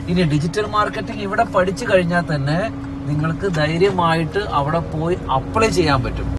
ഇനി digital marketing ഇവിടെ പഠിച്ചു കഴിഞ്ഞാൽ തന്നെ നിങ്ങൾക്ക് ധൈര്യമായിട്ട് അവിടെ പോയി അപ്ലൈ ചെയ്യാൻ പറ്റും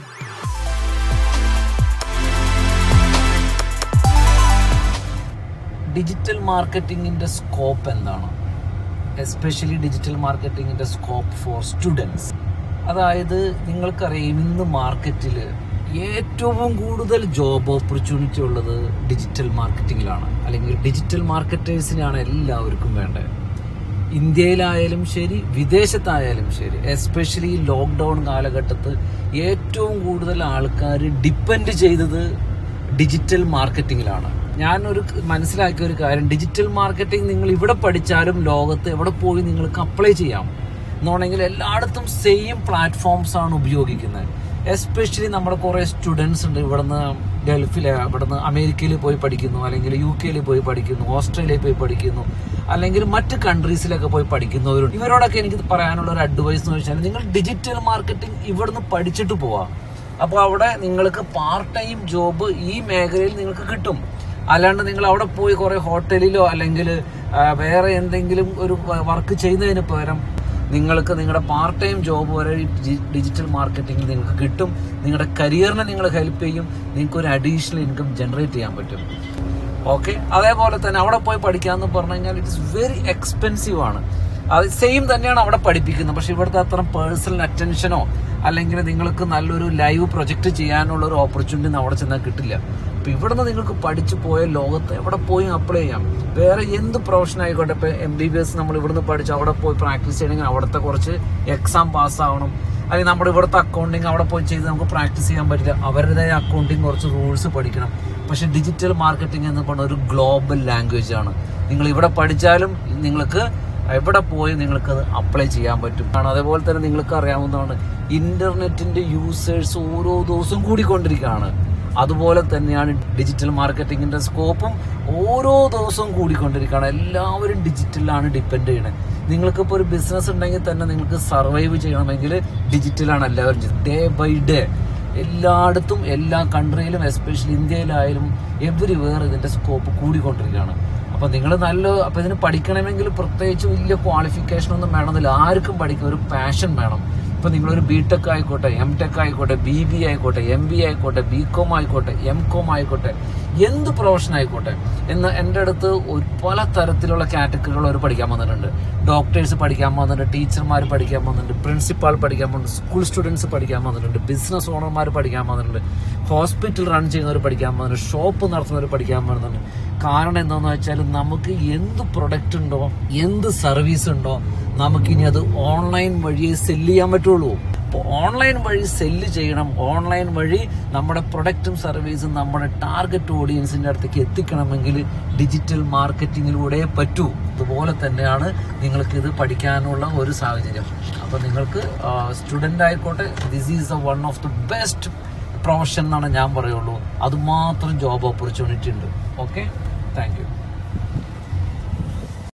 ഡിജിറ്റൽ മാർക്കറ്റിംഗിന്റെ സ്കോപ്പ് എന്താണ് എസ്പെഷ്യലി ഡിജിറ്റൽ മാർക്കറ്റിംഗിന്റെ സ്കോപ്പ് ഫോർ സ്റ്റുഡൻസ് അതായത് നിങ്ങൾക്കറിയാം ഇന്ന് മാർക്കറ്റിൽ ഏറ്റവും കൂടുതൽ ജോബ് ഓപ്പർച്യൂണിറ്റി ഉള്ളത് ഡിജിറ്റൽ മാർക്കറ്റിംഗിലാണ് അല്ലെങ്കിൽ ഡിജിറ്റൽ മാർക്കറ്റേഴ്സിനാണ് എല്ലാവർക്കും വേണ്ടത് ഇന്ത്യയിലായാലും ശരി വിദേശത്തായാലും ശരി എസ്പെഷ്യലി ലോക്ക്ഡൗൺ കാലഘട്ടത്ത് ഏറ്റവും കൂടുതൽ ആൾക്കാർ ഡിപ്പെൻഡ് ചെയ്തത് ഡിജിറ്റൽ മാർക്കറ്റിംഗിലാണ് ഞാനൊരു മനസ്സിലാക്കിയ ഒരു കാര്യം ഡിജിറ്റൽ മാർക്കറ്റിംഗ് നിങ്ങൾ ഇവിടെ പഠിച്ചാലും ലോകത്ത് എവിടെ പോയി നിങ്ങൾക്ക് അപ്ലൈ ചെയ്യാം എന്നുണ്ടെങ്കിൽ എല്ലായിടത്തും സെയിം പ്ലാറ്റ്ഫോംസ് ആണ് ഉപയോഗിക്കുന്നത് എസ്പെഷ്യലി നമ്മുടെ കുറേ സ്റ്റുഡൻസ് ഉണ്ട് ഇവിടുന്ന് ഗൾഫിൽ ഇവിടുന്ന് അമേരിക്കയിൽ പോയി പഠിക്കുന്നു അല്ലെങ്കിൽ യു കെയിൽ പോയി പഠിക്കുന്നു ഓസ്ട്രേലിയയിൽ പോയി പഠിക്കുന്നു അല്ലെങ്കിൽ മറ്റ് കൺട്രീസിലൊക്കെ പോയി പഠിക്കുന്നവരുണ്ട് ഇവരോടൊക്കെ എനിക്ക് പറയാനുള്ള ഒരു അഡ്വൈസ് എന്ന് വെച്ചാൽ നിങ്ങൾ ഡിജിറ്റൽ മാർക്കറ്റിംഗ് ഇവിടുന്ന് പഠിച്ചിട്ട് പോവാം അപ്പോൾ അവിടെ നിങ്ങൾക്ക് പാർട്ട് ടൈം ജോബ് ഈ മേഖലയിൽ നിങ്ങൾക്ക് കിട്ടും അല്ലാണ്ട് നിങ്ങൾ അവിടെ പോയി കുറേ ഹോട്ടലിലോ അല്ലെങ്കിൽ ആ, വേറെ എന്തെങ്കിലും ഒരു വർക്ക് ചെയ്യുന്നതിന് പകരം നിങ്ങൾക്ക് നിങ്ങളുടെ പാർട്ട് ടൈം ജോബ് വരെ ഈ ഡി- ഡിജിറ്റൽ മാർക്കറ്റിംഗിൽ നിങ്ങൾക്ക് കിട്ടും നിങ്ങളുടെ കരിയറിനെ നിങ്ങൾ ഹെൽപ്പ് ചെയ്യും നിങ്ങൾക്ക് ഒരു അഡീഷണൽ ഇൻകം ജനറേറ്റ് ചെയ്യാൻ പറ്റും ഓക്കെ അതേപോലെ തന്നെ അവിടെ പോയി പഠിക്കാന്ന് പറഞ്ഞു കഴിഞ്ഞാൽ ഇറ്റ് ഇസ് വെരി എക്സ്പെൻസീവ് ആണ് അത് സെയിം തന്നെയാണ് അവിടെ പഠിപ്പിക്കുന്നത് പക്ഷെ ഇവിടുത്തെ അത്ര പേഴ്സണൽ അറ്റൻഷനോ അല്ലെങ്കിൽ നിങ്ങൾക്ക് നല്ലൊരു ലൈവ് പ്രൊജക്ട് ചെയ്യാനുള്ള ഒരു ഓപ്പർച്യൂണിറ്റി അവിടെ ചെന്നാൽ കിട്ടില്ല അപ്പൊ ഇവിടുന്ന് നിങ്ങൾക്ക് പഠിച്ചു പോയ ലോകത്ത് എവിടെ പോയി അപ്ലൈ ചെയ്യാം വേറെ എന്ത് പ്രൊഫഷൻ ആയിക്കോട്ടെ ഇപ്പൊ എം ബി ബി എസ് നമ്മൾ ഇവിടുന്ന് പഠിച്ച് അവിടെ പോയി പ്രാക്ടീസ് ചെയ്യണമെങ്കിൽ അവിടുത്തെ കുറച്ച് എക്സാം പാസ്സാവണം അല്ലെങ്കിൽ നമ്മുടെ ഇവിടുത്തെ അക്കൗണ്ടിങ് അവിടെ പോയി ചെയ്ത് നമുക്ക് പ്രാക്ടീസ് ചെയ്യാൻ പറ്റില്ല അവരുടേതായ അക്കൗണ്ടിങ് കുറച്ച് റൂൾസ് പഠിക്കണം പക്ഷെ ഡിജിറ്റൽ മാർക്കറ്റിംഗ് എന്ന് പറഞ്ഞ ഒരു ഗ്ലോബൽ ലാംഗ്വേജ് ആണ് നിങ്ങൾ ഇവിടെ പഠിച്ചാലും നിങ്ങൾക്ക് എവിടെ പോയി നിങ്ങൾക്ക് അത് അപ്ലൈ ചെയ്യാൻ പറ്റും ആണ് അതേപോലെ തന്നെ നിങ്ങൾക്ക് അറിയാവുന്നതാണ് ഇന്റർനെറ്റിന്റെ യൂസേഴ്സ് ഓരോ ദിവസവും കൂടിക്കൊണ്ടിരിക്കുകയാണ് അതുപോലെ തന്നെയാണ് ഡിജിറ്റൽ മാർക്കറ്റിംഗിന്റെ സ്കോപ്പും ഓരോ ദിവസവും കൂടിക്കൊണ്ടിരിക്കുകയാണ് എല്ലാവരും ഡിജിറ്റലിലാണ് ഡിപ്പെൻഡ് ചെയ്യണത് നിങ്ങൾക്കിപ്പോൾ ഒരു ബിസിനസ് ഉണ്ടെങ്കിൽ തന്നെ നിങ്ങൾക്ക് സർവൈവ് ചെയ്യണമെങ്കിൽ ഡിജിറ്റലാണ് എല്ലാവരും ചെയ്യുന്നത് ഡേ ബൈ ഡേ എല്ലായിടത്തും എല്ലാ കൺട്രിയിലും എസ്പെഷ്യലി ഇന്ത്യയിലായാലും എവരിവേർ ഇതിന്റെ സ്കോപ്പ് കൂടിക്കൊണ്ടിരിക്കുകയാണ് അപ്പൊ നിങ്ങൾ നല്ല അപ്പൊ ഇതിന് പഠിക്കണമെങ്കിൽ പ്രത്യേകിച്ച് വലിയ ക്വാളിഫിക്കേഷൻ ഒന്നും വേണമെന്നില്ല ആർക്കും പഠിക്കും ഒരു പാഷൻ വേണം ഇപ്പൊ നിങ്ങളൊരു ബി ടെക് ആയിക്കോട്ടെ എം ടെക് ആയിക്കോട്ടെ ബി ബി ആയിക്കോട്ടെ എം ബി ആയിക്കോട്ടെ ബി കോം ആയിക്കോട്ടെ എം കോം ആയിക്കോട്ടെ എന്ത് പ്രൊഫഷൻ ആയിക്കോട്ടെ എന്ന് എൻ്റെ അടുത്ത് ഒരു പല തരത്തിലുള്ള കാറ്റഗറികൾ അവർ പഠിക്കാൻ വന്നിട്ടുണ്ട് ഡോക്ടേഴ്സ് പഠിക്കാൻ വന്നിട്ടുണ്ട് ടീച്ചർമാർ പഠിക്കാൻ വന്നിട്ടുണ്ട് പ്രിൻസിപ്പാൾ പഠിക്കാൻ വന്നിട്ടുണ്ട് സ്കൂൾ സ്റ്റുഡൻസ് പഠിക്കാൻ വന്നിട്ടുണ്ട് ബിസിനസ് ഓണർമാർ പഠിക്കാൻ വന്നിട്ടുണ്ട് ഹോസ്പിറ്റൽ റൺ ചെയ്യുന്നവർ പഠിക്കാൻ വന്നിട്ടുണ്ട് ഷോപ്പ് നടത്തുന്നവർ പഠിക്കാൻ വരുന്നുണ്ട് കാരണം എന്താണെന്ന് വെച്ചാൽ നമുക്ക് എന്ത് പ്രൊഡക്റ്റ് ഉണ്ടോ എന്ത് സർവീസ് ഉണ്ടോ നമുക്കിനി അത് ഓൺലൈൻ വഴി സെല്ല് ചെയ്യാൻ പറ്റുള്ളൂ അപ്പോൾ ഓൺലൈൻ വഴി സെല്ല് ചെയ്യണം ഓൺലൈൻ വഴി നമ്മുടെ പ്രൊഡക്റ്റും സർവീസും നമ്മുടെ ടാർഗറ്റ് ഓഡിയൻസിൻ്റെ അടുത്തേക്ക് എത്തിക്കണമെങ്കിൽ ഡിജിറ്റൽ മാർക്കറ്റിങ്ങിലൂടെ പറ്റൂ അതുപോലെ തന്നെയാണ് നിങ്ങൾക്ക് ഇത് പഠിക്കാനുള്ള ഒരു സാഹചര്യം അപ്പോൾ നിങ്ങൾക്ക് സ്റ്റുഡൻ്റ് ആയിക്കോട്ടെ this is a one of the best profession എന്നാണ് ഞാൻ പറയുള്ളൂ അതുമാത്രം ജോബ് ഓപ്പർച്യൂണിറ്റി ഉണ്ട് ഓക്കെ താങ്ക് യു